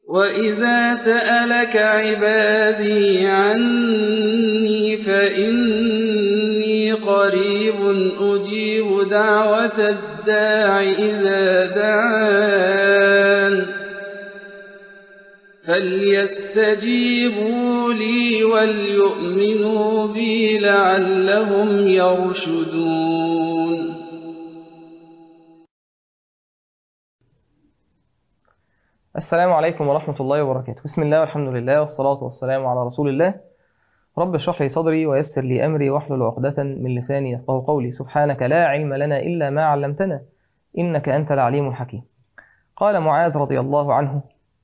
وَإِذَا سَأَلَكَ عِبَادِي عَنِّي فَإِنِّي قَرِيبٌ أُجِيبُ دَعْوَةَ الدَّاعِ إِذَا دَعَانِ فَلْيَسْتَجِيبُوا لِي وَلْيُؤْمِنُوا بِي لَعَلَّهُمْ يَرْشُدُونَ السلام عليكم ورحمة الله وبركاته بسم الله والحمد لله والصلاة والسلام على رسول الله رب اشرح لي صدري ويسر لي أمري واحلل عقدة من لساني يفقه قولي سبحانك لا علم لنا إلا ما علمتنا إنك أنت العليم الحكيم قال معاذ رضي الله عنه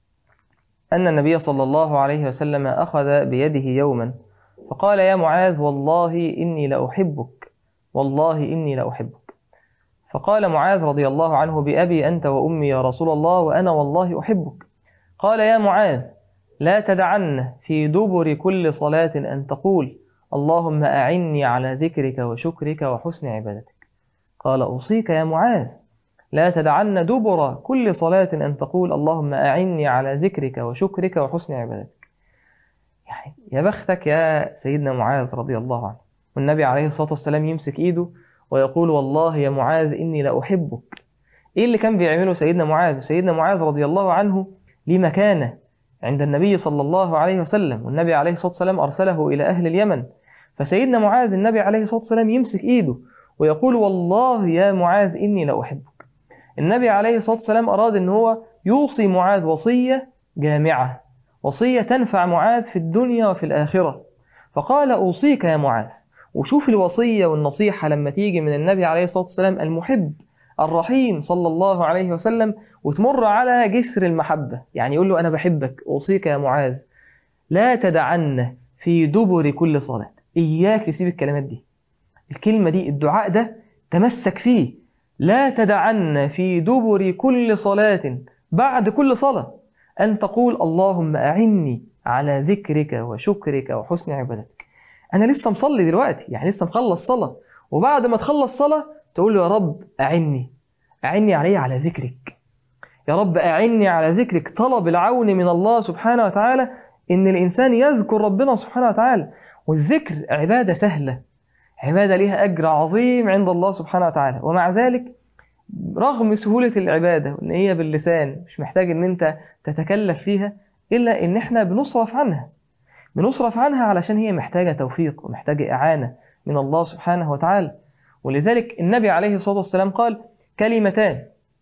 أن النبي صلى الله عليه وسلم أخذ بيده يوما فقال يا معاذ والله إني لأحبك والله إني لأحبك فقال معاذ رضي الله عنه بأبي أنت وأمي يا رسول الله وأنا والله أحبك قال يا معاذ لا تدعن في دبر كل صلاة أن تقول اللهم أعني على ذكرك وشكرك وحسن عبادتك قال أوصيك يا معاذ لا تدعن دبر كل صلاة أن تقول اللهم أعني على ذكرك وشكرك وحسن عبادتك يعني يا بختك يا سيدنا معاذ رضي الله عنه والنبي عليه الصلاة والسلام يمسك إيده ويقول والله يا معاذ إني لأحبك إيه اللي كان بيعمله سيدنا معاذ سيدنا معاذ رضي الله عنه ليه مكانة عند النبي صلى الله عليه وسلم والنبي عليه الصلاة والسلام أرسله إلى أهل اليمن فسيدنا معاذ النبي عليه الصلاة والسلام يمسك إيده ويقول والله يا معاذ إني لأحبك النبي عليه الصلاة والسلام أراد أن هو يوصي معاذ وصية جامعة وصية تنفع معاذ في الدنيا وفي الآخرة فقال أوصيك يا معاذ وشوف الوصية والنصيحة لما تيجي من النبي عليه الصلاة والسلام المحب الرحيم صلى الله عليه وسلم وتمر على جسر المحبة يعني يقول له أنا بحبك أوصيك يا معاذ لا تدعن في دبر كل صلاة إياك تسيب الكلمات دي الكلمة دي الدعاء ده تمسك فيه لا تدعن في دبر كل صلاة بعد كل صلاة أن تقول اللهم أعني على ذكرك وشكرك وحسن عبادتك أنا لسه مصلي دلوقتي يعني لسه مخلص صلاة وبعد ما تخلص صلاة تقول له يا رب أعني أعني علي على ذكرك يا رب أعني على ذكرك طلب العون من الله سبحانه وتعالى إن الإنسان يذكر ربنا سبحانه وتعالى والذكر عبادة سهلة عبادة لها أجر عظيم عند الله سبحانه وتعالى ومع ذلك رغم سهولة العبادة وإن هي باللسان مش محتاج إن أنت تتكلف فيها إلا إن إحنا بنصرف عنها بنصرف عنها علشان هي محتاجة توفيق ومحتاجة إعانة من الله سبحانه وتعالى ولذلك النبي عليه الصلاة والسلام قال كلمتان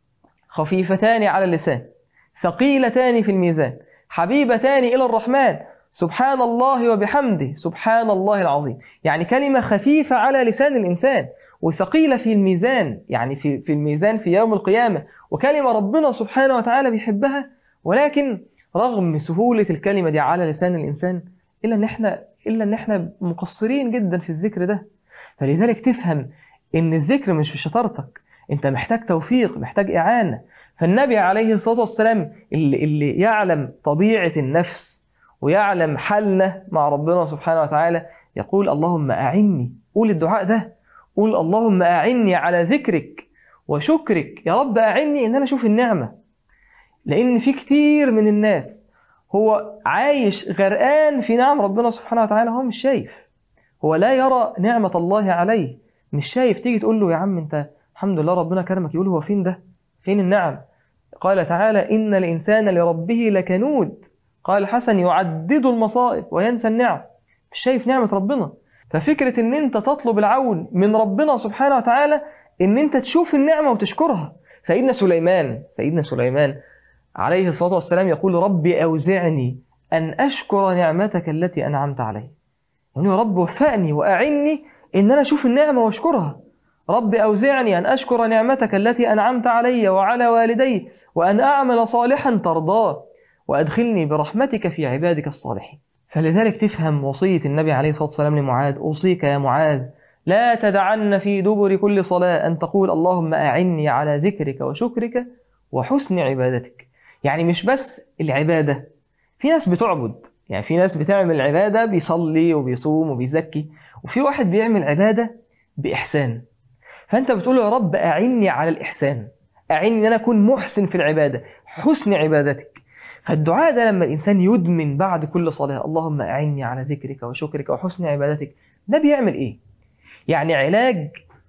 خفيفتان على اللسان ثقيلتان في الميزان حبيبتان إلى الرحمن سبحان الله وبحمده سبحان الله العظيم يعني كلمة خفيفة على لسان الإنسان وثقيلة في الميزان يعني في, في الميزان في يوم القيامة وكلمة ربنا سبحانه وتعالى بيحبها ولكن رغم سهولة الكلمة دي على لسان الإنسان إلا أن إحنا إلا أن إحنا مقصرين جدا في الذكر ده فلذلك تفهم إن الذكر مش في شطارتك أنت محتاج توفيق محتاج إعانة فالنبي عليه الصلاة والسلام اللي, اللي يعلم طبيعة النفس ويعلم حالنا مع ربنا سبحانه وتعالى يقول اللهم أعني قول الدعاء ده قول اللهم أعني على ذكرك وشكرك يا رب أعني إن أنا أشوف النعمة لأن في كتير من الناس هو عايش غرقان في نعم ربنا سبحانه وتعالى هو مش شايف هو لا يرى نعمة الله عليه مش شايف تيجي تقول له يا عم انت الحمد لله ربنا كرمك يقول هو فين ده فين النعم قال تعالى إن الإنسان لربه لكنود قال الحسن يعدد المصائب وينسى النعم مش شايف نعمة ربنا ففكرة ان انت تطلب العون من ربنا سبحانه وتعالى ان انت تشوف النعمة وتشكرها سيدنا سليمان سيدنا سليمان عليه الصلاة والسلام يقول ربي أوزعني أن أشكر نعمتك التي أنعمت علي يعني يا رب وفقني وأعني إن أنا أشوف النعمة وأشكرها رب أوزعني أن أشكر نعمتك التي أنعمت علي وعلى والدي وأن أعمل صالحا ترضاه وأدخلني برحمتك في عبادك الصالحين فلذلك تفهم وصية النبي عليه الصلاة والسلام لمعاذ أوصيك يا معاذ لا تدعن في دبر كل صلاة أن تقول اللهم أعني على ذكرك وشكرك وحسن عبادتك يعني مش بس العبادة في ناس بتعبد يعني في ناس بتعمل عبادة بيصلي وبيصوم وبيزكي وفي واحد بيعمل عبادة بإحسان فأنت بتقول يا رب أعني على الإحسان أعني أن أنا أكون محسن في العبادة حسن عبادتك فالدعاء ده لما الإنسان يدمن بعد كل صلاة اللهم أعني على ذكرك وشكرك وحسن عبادتك ده بيعمل إيه؟ يعني علاج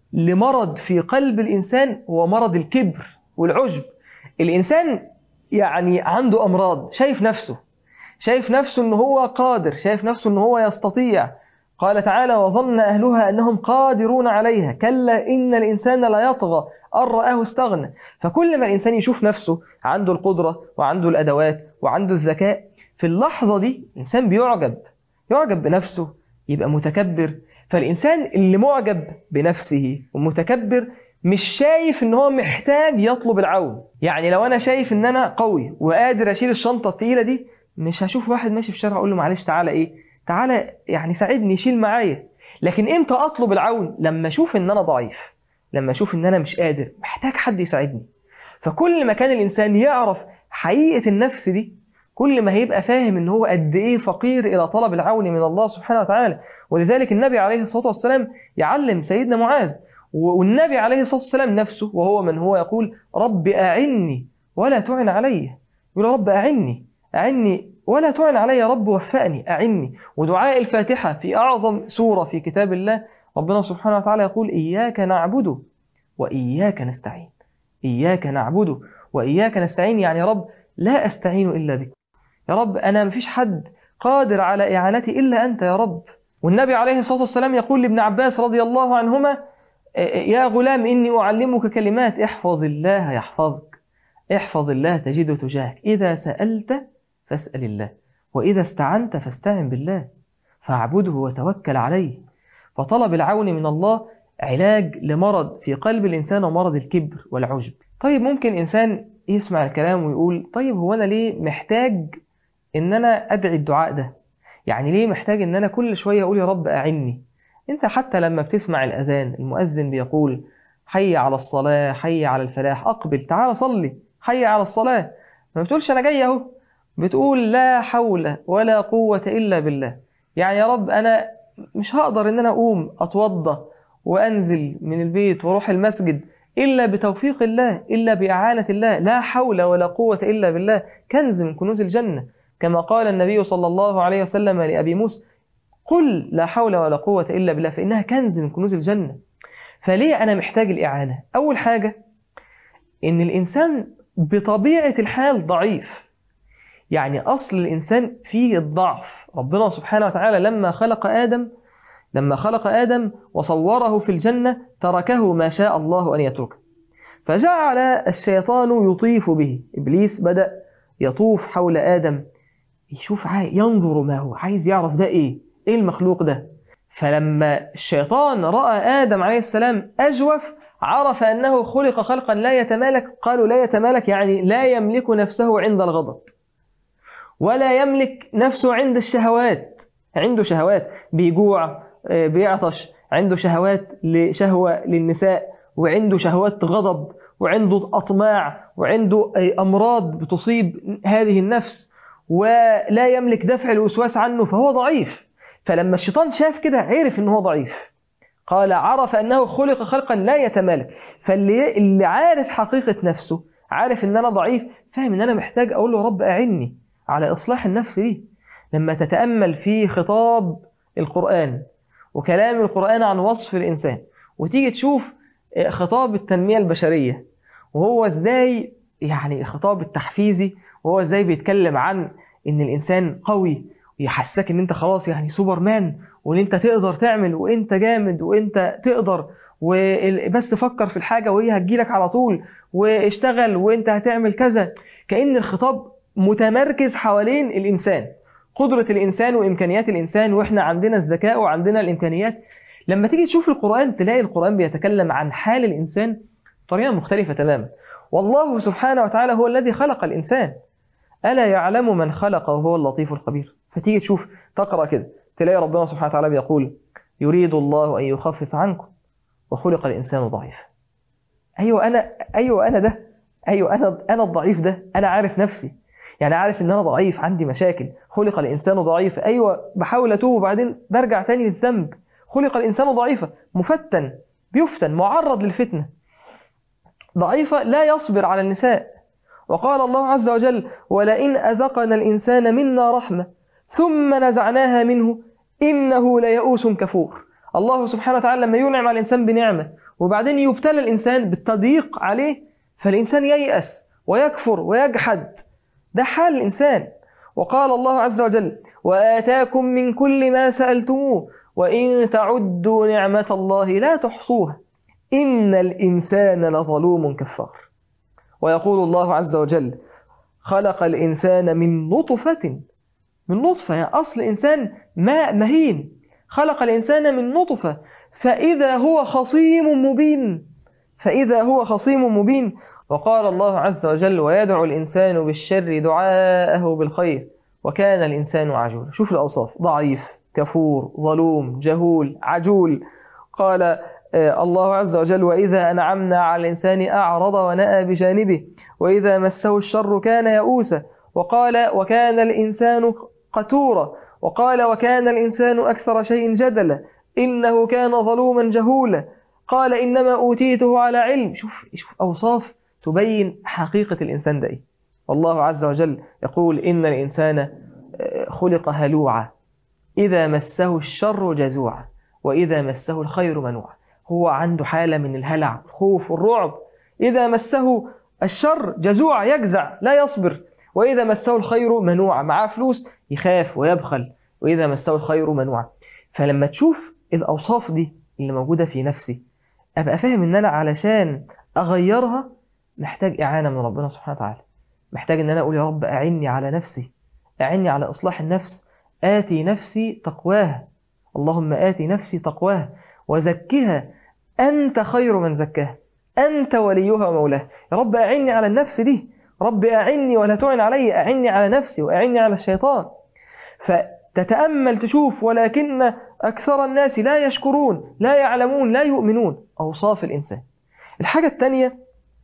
لمرض في قلب الإنسان هو مرض الكبر والعجب الإنسان يعني عنده أمراض شايف نفسه شايف نفسه أنه هو قادر شايف نفسه أنه هو يستطيع قال تعالى وظن أهلها أنهم قادرون عليها كلا إن الإنسان لا يطغى أن رآه استغنى فكل ما الإنسان يشوف نفسه عنده القدرة وعنده الأدوات وعنده الذكاء في اللحظة دي الإنسان بيعجب يعجب بنفسه يبقى متكبر فالإنسان اللي معجب بنفسه ومتكبر مش شايف ان هو محتاج يطلب العون يعني لو انا شايف ان انا قوي وقادر اشيل الشنطه الثقيله دي مش هشوف واحد ماشي في الشارع اقول له معلش تعالى ايه تعالى يعني ساعدني شيل معايا لكن امتى اطلب العون لما اشوف ان انا ضعيف لما اشوف ان انا مش قادر محتاج حد يساعدني فكل ما كان الانسان يعرف حقيقه النفس دي كل ما هيبقى فاهم ان هو قد ايه فقير الى طلب العون من الله سبحانه وتعالى ولذلك النبي عليه الصلاه والسلام يعلم سيدنا معاذ والنبي عليه الصلاه والسلام نفسه وهو من هو يقول رب اعني ولا تعن علي يقول رب اعني اعني ولا تعن علي يا رب وفقني اعني ودعاء الفاتحه في اعظم سوره في كتاب الله ربنا سبحانه وتعالى يقول اياك نعبد واياك نستعين اياك نعبد واياك نستعين يعني يا رب لا استعين الا بك يا رب أنا مفيش حد قادر على إعانتي إلا أنت يا رب والنبي عليه الصلاة والسلام يقول لابن عباس رضي الله عنهما يا غلام إني أعلمك كلمات احفظ الله يحفظك احفظ الله تجده تجاهك إذا سألت فاسأل الله وإذا استعنت فاستعن بالله فاعبده وتوكل عليه فطلب العون من الله علاج لمرض في قلب الإنسان ومرض الكبر والعجب طيب ممكن إنسان يسمع الكلام ويقول طيب هو أنا ليه محتاج ان انا ادعي الدعاء ده يعني ليه محتاج ان انا كل شويه اقول يا رب اعني انت حتى لما بتسمع الاذان المؤذن بيقول حي على الصلاه حي على الفلاح اقبل تعال صلي حي على الصلاه ما بتقولش انا جاي اهو بتقول لا حول ولا قوه الا بالله يعني يا رب انا مش هقدر ان انا اقوم اتوضى وانزل من البيت واروح المسجد الا بتوفيق الله الا باعانه الله لا حول ولا قوه الا بالله كنز من كنوز الجنه كما قال النبي صلى الله عليه وسلم لأبي موسى قل لا حول ولا قوة إلا بالله فإنها كنز من كنوز الجنة فليه أنا محتاج الإعانة أول حاجة إن الإنسان بطبيعة الحال ضعيف يعني أصل الإنسان فيه الضعف ربنا سبحانه وتعالى لما خلق آدم لما خلق آدم وصوره في الجنة تركه ما شاء الله أن يتركه فجعل الشيطان يطيف به إبليس بدأ يطوف حول آدم يشوف عاي... ينظر ما هو عايز يعرف ده ايه ايه المخلوق ده فلما الشيطان رأى آدم عليه السلام أجوف عرف أنه خلق خلقا لا يتمالك قالوا لا يتمالك يعني لا يملك نفسه عند الغضب ولا يملك نفسه عند الشهوات عنده شهوات بيجوع بيعطش عنده شهوات لشهوة للنساء وعنده شهوات غضب وعنده أطماع وعنده أمراض بتصيب هذه النفس ولا يملك دفع الوسواس عنه فهو ضعيف فلما الشيطان شاف كده عرف ان هو ضعيف قال عرف انه خلق خلقا لا يتمالك فاللي اللي عارف حقيقة نفسه عارف ان انا ضعيف فاهم ان انا محتاج اقول له رب اعني على اصلاح النفس دي لما تتأمل في خطاب القرآن وكلام القرآن عن وصف الإنسان وتيجي تشوف خطاب التنمية البشرية وهو ازاي يعني الخطاب التحفيزي وهو ازاي بيتكلم عن ان الانسان قوي ويحسسك ان انت خلاص يعني سوبرمان وان انت تقدر تعمل وانت جامد وانت تقدر وبس فكر في الحاجة وهي هتجيلك على طول واشتغل وانت هتعمل كذا كأن الخطاب متمركز حوالين الإنسان قدرة الإنسان وإمكانيات الإنسان وإحنا عندنا الذكاء وعندنا الإمكانيات لما تيجي تشوف القرآن تلاقي القرآن بيتكلم عن حال الإنسان بطريقة مختلفة تماما والله سبحانه وتعالى هو الذي خلق الإنسان ألا يعلم من خلق وهو اللطيف الخبير فتيجي تشوف تقرأ كده تلاقي ربنا سبحانه وتعالى بيقول يريد الله أن يخفف عنكم وخلق الإنسان ضعيف أيوة أنا أيوة أنا ده أيوة أنا أنا الضعيف ده أنا عارف نفسي يعني عارف إن أنا ضعيف عندي مشاكل خلق الإنسان ضعيف أيوة بحاول أتوب وبعدين برجع تاني للذنب خلق الإنسان ضعيفا مفتن بيفتن معرض للفتنة ضعيفة لا يصبر على النساء وقال الله عز وجل ولئن أذقنا الإنسان منا رحمة ثم نزعناها منه إنه ليئوس كفور الله سبحانه وتعالى لما ينعم على الإنسان بنعمة وبعدين يبتلى الإنسان بالتضييق عليه فالإنسان ييأس ويكفر ويجحد ده حال الإنسان وقال الله عز وجل وآتاكم من كل ما سألتموه وإن تعدوا نعمة الله لا تحصوها إن الإنسان لظلوم كفار ويقول الله عز وجل خلق الإنسان من نطفة من نطفة يعني أصل إنسان ماء مهين خلق الإنسان من نطفة فإذا هو خصيم مبين فإذا هو خصيم مبين وقال الله عز وجل ويدعو الإنسان بالشر دعاءه بالخير وكان الإنسان عجولا شوف الأوصاف ضعيف كفور ظلوم جهول عجول قال الله عز وجل وإذا أنعمنا على الإنسان أعرض ونأى بجانبه وإذا مسه الشر كان يئوسا وقال وكان الإنسان قتورا وقال وكان الإنسان أكثر شيء جدلا إنه كان ظلوما جهولا قال إنما أوتيته على علم شوف, شوف أوصاف تبين حقيقة الإنسان ده إيه والله عز وجل يقول إن الإنسان خلق هلوعا إذا مسه الشر جزوعا وإذا مسه الخير منوعا هو عنده حالة من الهلع الخوف والرعب إذا مسه الشر جزوع يجزع لا يصبر وإذا مسه الخير منوع معاه فلوس يخاف ويبخل وإذا مسه الخير منوع فلما تشوف الأوصاف دي اللي موجودة في نفسي أبقى فاهم إن أنا علشان أغيرها محتاج إعانة من ربنا سبحانه وتعالى محتاج إن أنا أقول يا رب أعني على نفسي أعني على إصلاح النفس آتي نفسي تقواها اللهم آتي نفسي تقواها وزكها أنت خير من زكاها أنت وليها ومولاها يا رب أعني على النفس دي رب أعني ولا تعن علي أعني على نفسي وأعني على الشيطان فتتأمل تشوف ولكن أكثر الناس لا يشكرون لا يعلمون لا يؤمنون أوصاف الإنسان الحاجة الثانية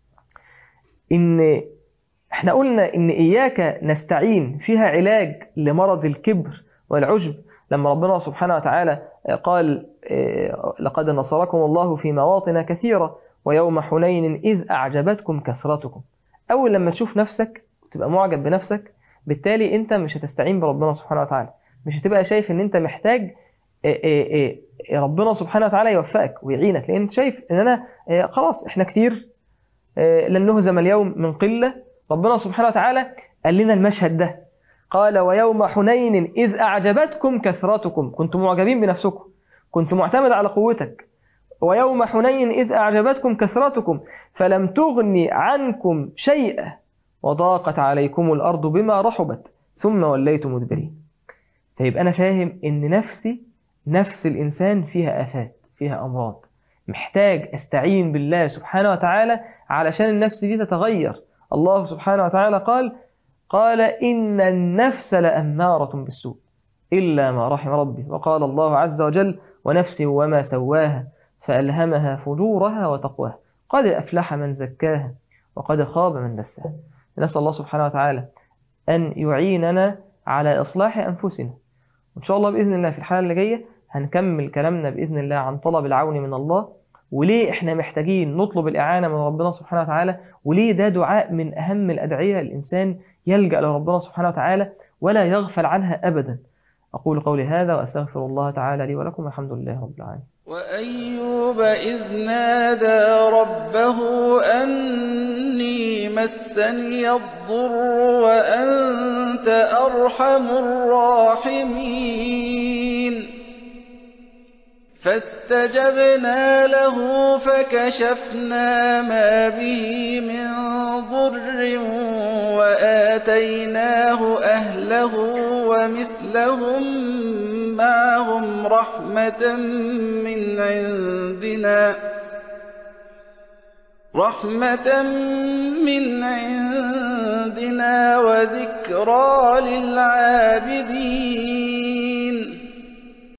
إن احنا قلنا إن إياك نستعين فيها علاج لمرض الكبر والعجب لما ربنا سبحانه وتعالى قال لقد نصركم الله في مواطن كثيرة ويوم حنين إذ أعجبتكم كثرتكم أول لما تشوف نفسك وتبقى معجب بنفسك بالتالي أنت مش هتستعين بربنا سبحانه وتعالى مش هتبقى شايف أن أنت محتاج ربنا سبحانه وتعالى يوفقك ويعينك لأن أنت شايف أن أنا خلاص إحنا كتير لن نهزم اليوم من قلة ربنا سبحانه وتعالى قال لنا المشهد ده قال ويوم حنين إذ أعجبتكم كثرتكم كنتم معجبين بنفسكم كنت معتمد على قوتك ويوم حنين إذ أعجبتكم كثرتكم فلم تغني عنكم شيئا وضاقت عليكم الأرض بما رحبت ثم وليتم مدبرين طيب أنا فاهم إن نفسي نفس الإنسان فيها آفات فيها أمراض محتاج أستعين بالله سبحانه وتعالى علشان النفس دي تتغير الله سبحانه وتعالى قال قال إن النفس لأمارة بالسوء إلا ما رحم ربي وقال الله عز وجل ونفس وما سواها فألهمها فجورها وتقواها قد أفلح من زكاها وقد خاب من دساها نسأل الله سبحانه وتعالى أن يعيننا على إصلاح أنفسنا وإن شاء الله بإذن الله في الحلقة اللي جاية هنكمل كلامنا بإذن الله عن طلب العون من الله وليه إحنا محتاجين نطلب الإعانة من ربنا سبحانه وتعالى وليه ده دعاء من أهم الأدعية الإنسان يلجأ لربنا سبحانه وتعالى ولا يغفل عنها أبدا أقول قولي هذا وأستغفر الله تعالى لي ولكم والحمد لله رب العالمين وأيوب إذ نادى ربه أني مسني الضر وأنت أرحم الراحمين فاستجبنا له فكشفنا ما به من ضر وآتيناه أهله ومثلهم معهم رحمة من عندنا رحمة من عندنا وذكرى للعابدين